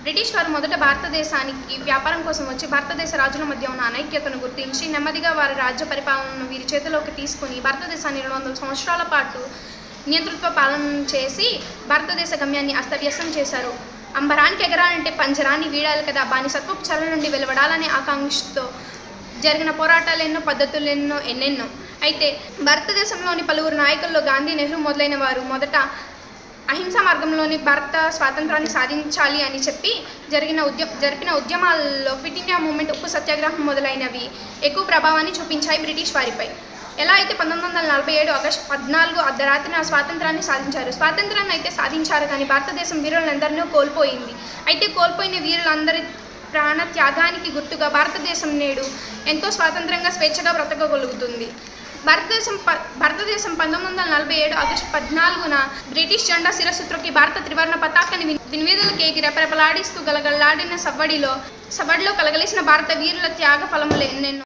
British వారు మొదట భారతదేశానికి వ్యాపారం కోసం వచ్చి భారతదేశ రాజుల మధ్య ఉన్న అనైక్యతను గుర్తించి నెమ్మదిగా వారి రాజ్య పరిపాలనను వీరి చేతిలోకి తీసుకుని భారతదేశాన్ని రెండు వందల సంవత్సరాల పాటు నియంతృత్వ పాలన చేసి భారతదేశ గమ్యాన్ని అస్తవ్యస్తం చేశారు అంబరానికి ఎగరాలంటే పంజరాన్ని వీడాలి కదా బానిసత్వపు చల నుండి వెలువడాలనే ఆకాంక్షతో జరిగిన పోరాటాలు ఎన్నో పద్ధతులు ఎన్నో ఎన్నెన్నో అయితే భారతదేశంలోని పలువురు నాయకుల్లో గాంధీ నెహ్రూ మొదలైన వారు మొదట అహింసా మార్గంలోని భారత స్వాతంత్రాన్ని సాధించాలి అని చెప్పి జరిగిన ఉద్య జరిపిన ఉద్యమాల్లో క్విట్ ఇండియా మూమెంట్ ఉప్పు సత్యాగ్రహం మొదలైనవి ఎక్కువ ప్రభావాన్ని చూపించాయి బ్రిటిష్ వారిపై ఎలా అయితే పంతొమ్మిది వందల నలభై ఏడు ఆగస్టు పద్నాలుగు అర్ధరాత్రిన స్వాతంత్రాన్ని సాధించారు స్వాతంత్రాన్ని అయితే సాధించారు కానీ భారతదేశం వీరులందరినీ కోల్పోయింది అయితే కోల్పోయిన వీరులందరి ప్రాణ త్యాగానికి గుర్తుగా భారతదేశం నేడు ఎంతో స్వాతంత్రంగా స్వేచ్ఛగా బ్రతకగలుగుతుంది భారతదేశం ప భారతదేశం పంతొమ్మిది వందల నలభై ఏడు ఆగస్టు పద్నాలుగున బ్రిటిష్ జెండా శిరస్సు త్రొక్కి భారత త్రివర్ణ పతాకాన్ని విన్- వినివేదలకేగి రెపరెపలాడిస్తూ గలగల్లాడిన సవ్వడిలో సవ్వడిలో కలగలిసిన భారత వీరుల త్యాగ ఫలములు ఎన్నెన్నో